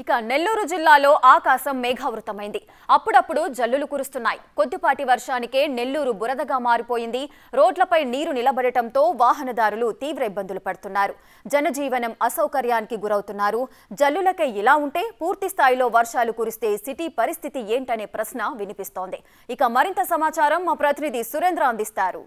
ఇక నెల్లూరు జిల్లాలో ఆకాశం మేఘావృతమైంది అప్పుడప్పుడు జల్లులు కురుస్తున్నాయి కొద్దిపాటి వర్షానికే నెల్లూరు బురదగా మారిపోయింది రోడ్లపై నీరు నిలబడటంతో వాహనదారులు తీవ్ర ఇబ్బందులు పడుతున్నారు జనజీవనం అసౌకర్యానికి గురవుతున్నారు జల్లులకే ఇలా ఉంటే పూర్తి స్థాయిలో వర్షాలు కురిస్తే సిటీ పరిస్థితి ఏంటనే ప్రశ్న వినిపిస్తోంది ఇక మరింత సమాచారం మా ప్రతినిధి సురేంద్ర అందిస్తారు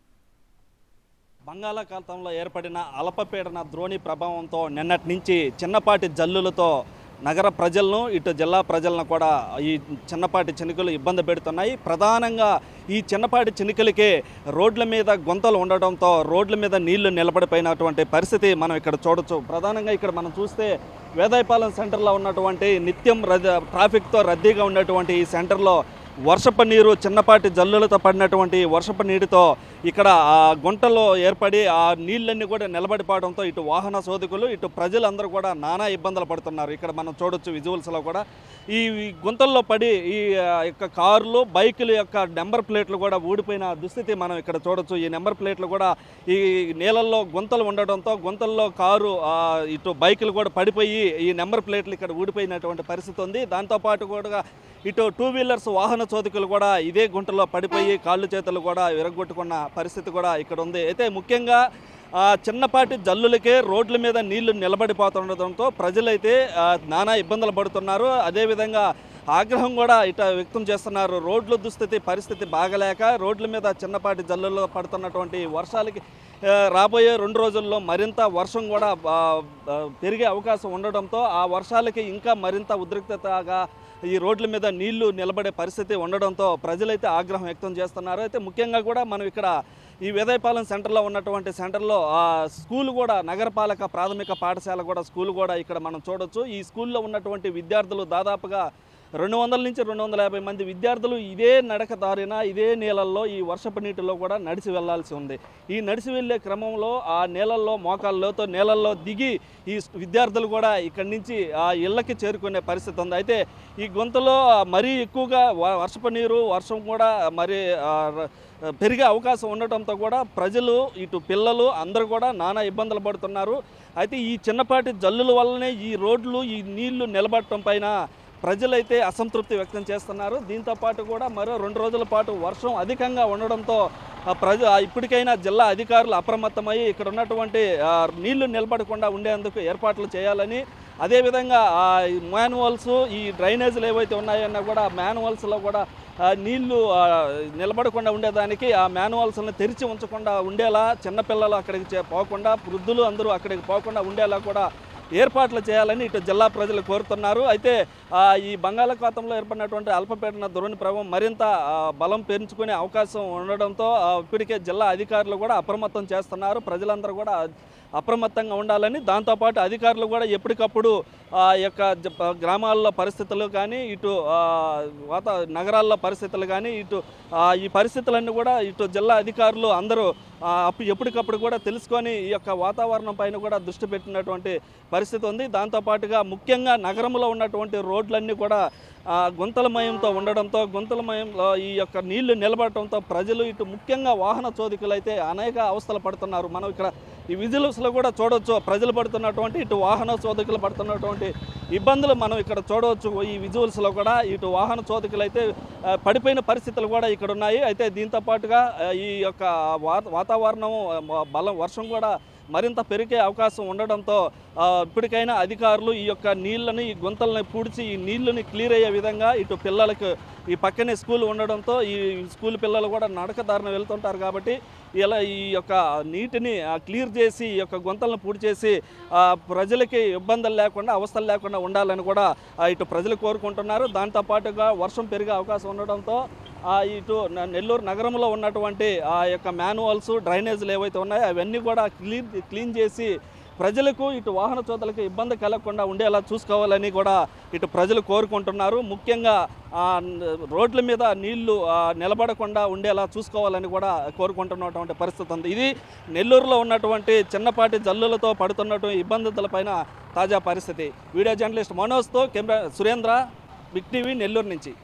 బంగాళాఖాతంలో ఏర్పడిన అల్పపీడన ద్రోణి ప్రభావంతో నిన్నటి నుంచి చిన్నపాటి జల్లులతో నగర ప్రజలను ఇటు జిల్లా ప్రజలను కూడా ఈ చిన్నపాటి చినుకులు ఇబ్బంది పెడుతున్నాయి ప్రధానంగా ఈ చిన్నపాటి చినుకులకే రోడ్ల మీద గుంతలు ఉండడంతో రోడ్ల మీద నీళ్లు నిలబడిపోయినటువంటి పరిస్థితి మనం ఇక్కడ చూడొచ్చు ప్రధానంగా ఇక్కడ మనం చూస్తే వేదాయపాలెం సెంటర్లో ఉన్నటువంటి నిత్యం రద్ద ట్రాఫిక్తో రద్దీగా ఉన్నటువంటి ఈ సెంటర్లో వర్షపు నీరు చిన్నపాటి జల్లులతో పడినటువంటి వర్షపు నీటితో ఇక్కడ ఆ గుంటలో ఏర్పడి ఆ నీళ్ళన్నీ కూడా నిలబడిపోవడంతో ఇటు వాహన శోధకులు ఇటు ప్రజలందరూ కూడా నానా ఇబ్బందులు పడుతున్నారు ఇక్కడ మనం చూడొచ్చు విజువల్స్లో కూడా ఈ ఈ గుంతల్లో పడి ఈ ఆ, యొక్క కార్లు బైకుల యొక్క నెంబర్ ప్లేట్లు కూడా ఊడిపోయిన దుస్థితి మనం ఇక్కడ చూడొచ్చు ఈ నెంబర్ ప్లేట్లు కూడా ఈ నీళ్ళల్లో గుంతలు ఉండడంతో గుంతల్లో కారు ఆ, ఇటు బైకులు కూడా పడిపోయి ఈ నెంబర్ ప్లేట్లు ఇక్కడ ఊడిపోయినటువంటి పరిస్థితి ఉంది దాంతోపాటు కూడా ఇటు టూ వీలర్స్ వాహన చోదకులు కూడా ఇదే గుంటలో పడిపోయి కాళ్ళు చేతులు కూడా విరగొట్టుకున్న పరిస్థితి కూడా ఇక్కడ ఉంది అయితే ముఖ్యంగా ఆ చిన్నపాటి జల్లులకే రోడ్ల మీద నీళ్లు నిలబడిపోతుండటంతో ప్రజలైతే ఆ, నానా ఇబ్బందులు పడుతున్నారు అదేవిధంగా ఆగ్రహం కూడా ఇట వ్యక్తం చేస్తున్నారు రోడ్ల దుస్థితి పరిస్థితి బాగలేక రోడ్ల మీద చిన్నపాటి జల్లుల్లో పడుతున్నటువంటి వర్షాలకి ఆ, రాబోయే రెండు రోజుల్లో మరింత వర్షం కూడా ఆ, ఆ, పెరిగే అవకాశం ఉండడంతో ఆ వర్షాలకి ఇంకా మరింత ఉద్రిక్తతగా ఈ రోడ్ల మీద నీళ్లు నిలబడే పరిస్థితి ఉండడంతో ప్రజలైతే ఆగ్రహం వ్యక్తం చేస్తున్నారు అయితే ముఖ్యంగా కూడా మనం ఇక్కడ ఈ వేదాయపాలెం సెంటర్లో ఉన్నటువంటి సెంటర్లో ఆ స్కూల్ కూడా నగరపాలక ప్రాథమిక పాఠశాల కూడా స్కూల్ కూడా ఇక్కడ మనం చూడొచ్చు ఈ స్కూల్లో ఉన్నటువంటి విద్యార్థులు దాదాపుగా రెండు వందల నుంచి రెండు వందల యాభై మంది విద్యార్థులు ఇదే నడక దారిన ఇదే నీళ్ళల్లో ఈ వర్షపు నీటిలో కూడా నడిచి వెళ్లాల్సి ఉంది ఈ నడిచి వెళ్ళే క్రమంలో ఆ నీళ్ళల్లో మోకాళ్ళలోతో నీళ్ళల్లో దిగి ఈ విద్యార్థులు కూడా ఇక్కడి నుంచి ఆ ఇళ్ళకి చేరుకునే పరిస్థితి ఉంది అయితే ఈ గొంతులో మరీ ఎక్కువగా వ- వర్షపు నీరు వర్షం కూడా మరి ఆ, ర- పెరిగే అవకాశం ఉండటంతో కూడా ప్రజలు ఇటు పిల్లలు అందరూ కూడా నానా ఇబ్బందులు పడుతున్నారు అయితే ఈ చిన్నపాటి జల్లుల వల్లనే ఈ రోడ్లు ఈ నీళ్లు నిలబడటం పైన ప్రజలైతే అసంతృప్తి వ్యక్తం చేస్తున్నారు దీంతో పాటు కూడా మరో రెండు రోజుల పాటు వర్షం అధికంగా ఉండడంతో ఆ ప్రజ ఆ ఇప్పటికైనా జిల్లా అధికారులు అప్రమత్తమై ఇక్కడ ఉన్నటువంటి ఆ, నీళ్లు నిలబడకుండా ఉండేందుకు ఏర్పాట్లు చేయాలని అదేవిధంగా ఆ మాన్యువల్స్ ఈ డ్రైనేజీలు ఏవైతే ఉన్నాయన్నా కూడా మాన్యువల్స్లో కూడా ఆ, నీళ్లు ఆ, నిలబడకుండా ఉండేదానికి ఆ మాన్యువల్స్ని తెరిచి ఉంచకుండా ఉండేలా చిన్నపిల్లలు అక్కడికి చే- పోకుండా వృద్ధులు అందరూ అక్కడికి పోకుండా ఉండేలా కూడా ఏర్పాట్లు చేయాలని ఇటు జిల్లా ప్రజలు కోరుతున్నారు అయితే ఆ, ఈ బంగాళాఖాతంలో ఏర్పడినటువంటి అల్పపీడన ద్రోణి ప్రభావం మరింత ఆ, బలం పెంచుకునే అవకాశం ఉండడంతో ఆ, ఇప్పటికే జిల్లా అధికారులు కూడా అప్రమత్తం చేస్తున్నారు ప్రజలందరూ కూడా అప్రమత్తంగా ఉండాలని దాంతోపాటు అధికారులు కూడా ఎప్పటికప్పుడు ఆ యొక్క జ- ప- గ్రామాల్లో పరిస్థితులు కానీ ఇటు ఆ, వాత నగరాల్లో పరిస్థితులు కానీ ఇటు ఆ, ఈ పరిస్థితులన్నీ కూడా ఇటు జిల్లా అధికారులు అందరూ ఆ, అప్పు- ఎప్పటికప్పుడు కూడా తెలుసుకొని ఈ యొక్క వాతావరణం పైన కూడా దృష్టి పెట్టినటువంటి పరిస్థితి ఉంది దాంతోపాటుగా ముఖ్యంగా నగరంలో ఉన్నటువంటి రోడ్లన్నీ కూడా ఆ, గుంతలమయంతో ఉండడంతో గుంతలమయంలో ఈ యొక్క నీళ్లు నిలబడటంతో ప్రజలు ఇటు ముఖ్యంగా వాహన చోదికులు అయితే అనేక అవస్థలు పడుతున్నారు మనం ఇక్కడ ఈ విజిలెన్స్లో కూడా చూడవచ్చు ప్రజలు పడుతున్నటువంటి ఇటు వాహన చోదకులు పడుతున్నటువంటి ఇబ్బందులు మనం ఇక్కడ చూడవచ్చు ఈ విజువల్స్లో కూడా ఇటు వాహన చోదకులు అయితే ఆ, పడిపోయిన పరిస్థితులు కూడా ఇక్కడ ఉన్నాయి అయితే దీంతో పాటుగా ఆ, ఈ యొక్క వాత- వాతావరణం ఆ, బలం వర్షం కూడా మరింత పెరిగే అవకాశం ఉండడంతో ఆ, ఇప్పటికైనా అధికారులు ఈ యొక్క నీళ్ళని ఈ గుంతల్ని పూడ్చి ఈ నీళ్ళని క్లియర్ అయ్యే విధంగా ఇటు పిల్లలకు ఈ పక్కనే స్కూల్ ఉండడంతో ఈ స్కూల్ పిల్లలు కూడా నడకదారిన వెళ్తుంటారు కాబట్టి ఇలా ఈ యొక్క నీటిని ఆ, క్లియర్ చేసి ఈ యొక్క గుంతలను పూడి చేసి ఆ, ప్రజలకి ఇబ్బందులు లేకుండా అవస్థలు లేకుండా ఉండాలని కూడా ఆ, ఇటు ప్రజలు కోరుకుంటున్నారు దాంతోపాటుగా వర్షం పెరిగే అవకాశం ఉండడంతో ఆ, ఇటు న- నెల్లూరు నగరంలో ఉన్నటువంటి ఆ యొక్క మాన్యువల్స్ డ్రైనేజీలు ఏవైతే ఉన్నాయో అవన్నీ కూడా క్లీన్ క్లీన్ చేసి ప్రజలకు ఇటు వాహన చోదలకు ఇబ్బంది కలగకుండా ఉండేలా చూసుకోవాలని కూడా ఇటు ప్రజలు కోరుకుంటున్నారు ముఖ్యంగా ఆ, న- రోడ్ల మీద నీళ్లు ఆ, నిలబడకుండా ఉండేలా చూసుకోవాలని కూడా కోరుకుంటున్నటువంటి పరిస్థితి ఉంది ఇది నెల్లూరులో ఉన్నటువంటి చిన్నపాటి జల్లులతో పడుతున్నటువంటి ఇబ్బందులపైన తాజా పరిస్థితి వీడియో జర్నలిస్ట్ మనోజ్తో camera Surendra big TV Nellore నుంచి